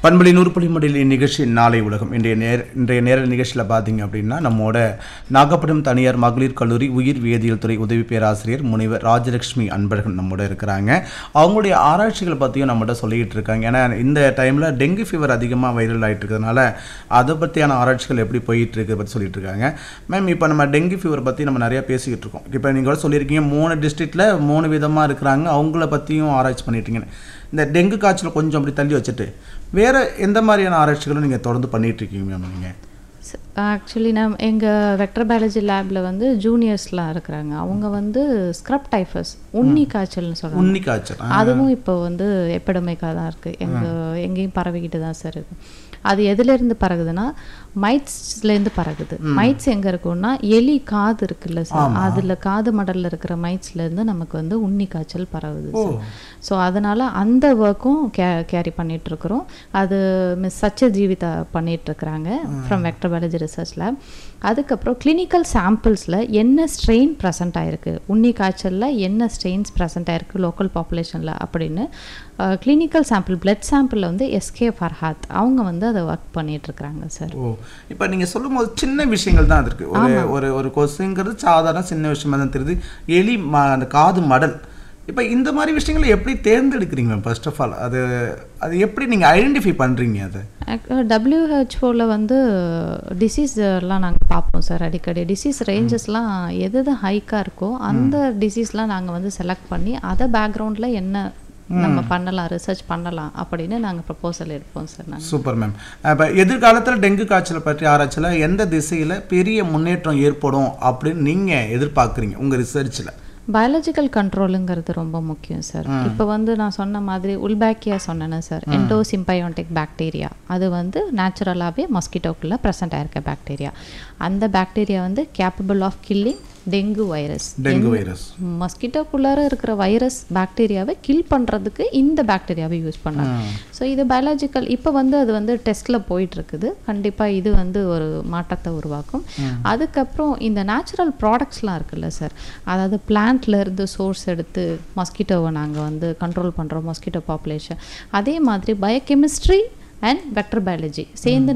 பண்பலி நூறுபடி மடியில் இந்நிகழ்ச்சி நாளை உலகம் இன்றைய நேர இன்றைய நேர நிகழ்ச்சியில் பார்த்தீங்க அப்படின்னா நம்மோட நாகப்பட்டினம் தனியார் மகளிர் கல்லூரி உயிர் வேதியியல் துறை உதவி பேராசிரியர் முனைவர் ராஜலட்சுமி அன்பர்கள் நம்மோட இருக்கிறாங்க அவங்களுடைய ஆராய்ச்சிகளை பற்றியும் நம்மகிட்ட சொல்லிக்கிட்டு இருக்காங்க ஏன்னா இந்த டைமில் டெங்கு ஃபீவர் அதிகமாக வைரல் ஆகிட்டு இருக்கிறதுனால அதை பற்றியான ஆராய்ச்சிகள் எப்படி போயிட்டு இருக்கு பற்றி சொல்லிட்டு இருக்காங்க மேம் இப்போ நம்ம டெங்கு ஃபீவர் பற்றி நம்ம நிறைய பேசிக்கிட்டு இருக்கோம் இப்போ நீங்கள் கூட சொல்லியிருக்கீங்க மூணு டிஸ்ட்ரிக்டில் மூணு விதமாக இருக்கிறாங்க அவங்கள பற்றியும் ஆராய்ச்சி பண்ணிட்டீங்கன்னு இந்த டெங்கு காய்ச்சல் கொஞ்சம் அப்படி தள்ளி வச்சுட்டு வேறு எந்த மாதிரியான ஆராய்ச்சிகளும் நீங்கள் தொடர்ந்து பண்ணிட்டு இருக்கீங்க மேம் நீங்கள் ஆக்சுவலி நம் எங்கள் வெக்டர் பயாலஜி லேபில் வந்து ஜூனியர்ஸ்லாம் இருக்கிறாங்க அவங்க வந்து ஸ்க்ரப் டைஃபஸ் உண்ணி காய்ச்சல்னு சொல்கிறாங்க உன்னி காய்ச்சல் ஆ, அதுவும் இப்போ வந்து எப்பிடமிக்காக தான் இருக்குது எங்கள் எங்கேயும் பரவிக்கிட்டு தான் சார் இருக்கு அது எதுலேருந்து பறகுதுன்னா மைட்ஸ்லேருந்து பறகுது மைட்ஸ் எங்கே இருக்கும்னா எலி காது இருக்குல்ல சார் அதில் காது மடலில் இருக்கிற மைட்ஸ்லேருந்து நமக்கு வந்து உண்ணி காய்ச்சல் பரவுது சார் ஸோ அதனால் அந்த ஒர்க்கும் கே கேரி பண்ணிட்டு இருக்கிறோம் அது மிஸ் சச்ச ஜீவிதா பண்ணிட்டு இருக்கிறாங்க from vector biology research lab அதுக்கப்புறம் கிளினிக்கல் சாம்பிள்ஸில் என்ன ஸ்ட்ரெயின் ப்ரெசென்ட் ஆயிருக்கு உண்ணி காய்ச்சலில் என்ன ஸ்ட்ரெயின்ஸ் ப்ரெசென்ட் ஆயிருக்கு லோக்கல் பாப்புலேஷனில் அப்படின்னு கிளினிக்கல் சாம்பிள் பிளட் சாம்பிளில் வந்து எஸ்கே ஃபர்ஹாத் அவங்க வந்து அதை ஒர்க் பண்ணிட்டு இருக்கிறாங்க சார் ஓ இப்போ நீங்கள் சொல்லும்போது சின்ன விஷயங்கள் தான் அது இருக்குது ஒரு ஒரு ஒரு கொசுங்கிறது சாதாரண சின்ன விஷயமா தான் தெரியுது எலி ம அந்த காது மடல் இப்போ இந்த மாதிரி விஷயங்களை எப்படி தேர்ந்தெடுக்கிறீங்க மேம் ஃபர்ஸ்ட் ஆஃப் ஆல் அது அது எப்படி நீங்கள் ஐடென்டிஃபை பண்ணுறீங்க அதை டபிள்யூஹெச்ஓவில் வந்து டிசீஸ் எல்லாம் நாங்கள் பார்ப்போம் சார் அடிக்கடி டிசீஸ் ரேஞ்சஸ்லாம் எது எது ஹைக்காக இருக்கோ அந்த டிசீஸ்லாம் நாங்கள் வந்து செலக்ட் பண்ணி அதை பேக்ரவுண்டில் என்ன நம்ம பண்ணலாம் ரிசர்ச் பண்ணலாம் அப்படின்னு நாங்கள் ப்ரப்போசல் எடுப்போம் சார் நாங்கள் சூப்பர் மேம் இப்போ எதிர்காலத்தில் டெங்கு காய்ச்சலை பற்றி ஆராய்ச்சியில் எந்த திசையில் பெரிய முன்னேற்றம் ஏற்படும் அப்படின்னு நீங்கள் எதிர்பார்க்குறீங்க உங்கள் ரிசர்ச்சில் பயாலஜிக்கல் கண்ட்ரோலுங்கிறது ரொம்ப முக்கியம் சார் இப்போ வந்து நான் சொன்ன மாதிரி உல்பேக்கியா சொன்னேன்னு சார் எண்டோ சிம்பயோட்டிக் பாக்டீரியா அது வந்து நேச்சுரலாகவே மஸ்கிட்டோக்குள்ளே ப்ரெசென்ட் ஆயிருக்க பாக்டீரியா அந்த பாக்டீரியா வந்து capable of killing dengue virus dengue virus மஸ்கிட்டோக்குள்ளார இருக்கிற வைரஸ் பாக்டீரியாவை கில் பண்ணுறதுக்கு இந்த பாக்டீரியாவை யூஸ் பண்ணாங்க ஸோ இது பயாலஜிக்கல் இப்போ வந்து அது வந்து டெஸ்ட்டில் போயிட்டு இருக்குது கண்டிப்பாக இது வந்து ஒரு மாற்றத்தை உருவாக்கும் அதுக்கப்புறம் இந்த நேச்சுரல் ப்ராடக்ட்ஸ்லாம் இருக்குல்ல சார் அதாவது பிளான்ட்ல இருந்து சோர்ஸ் எடுத்து மஸ்கிட்டோவை நாங்கள் வந்து கண்ட்ரோல் பண்ணுறோம் மஸ்கிட்டோ பாப்புலேஷன் அதே மாதிரி பயோகெமிஸ்ட்ரி அண்ட் வெக்டர் பயாலஜி சேர்ந்து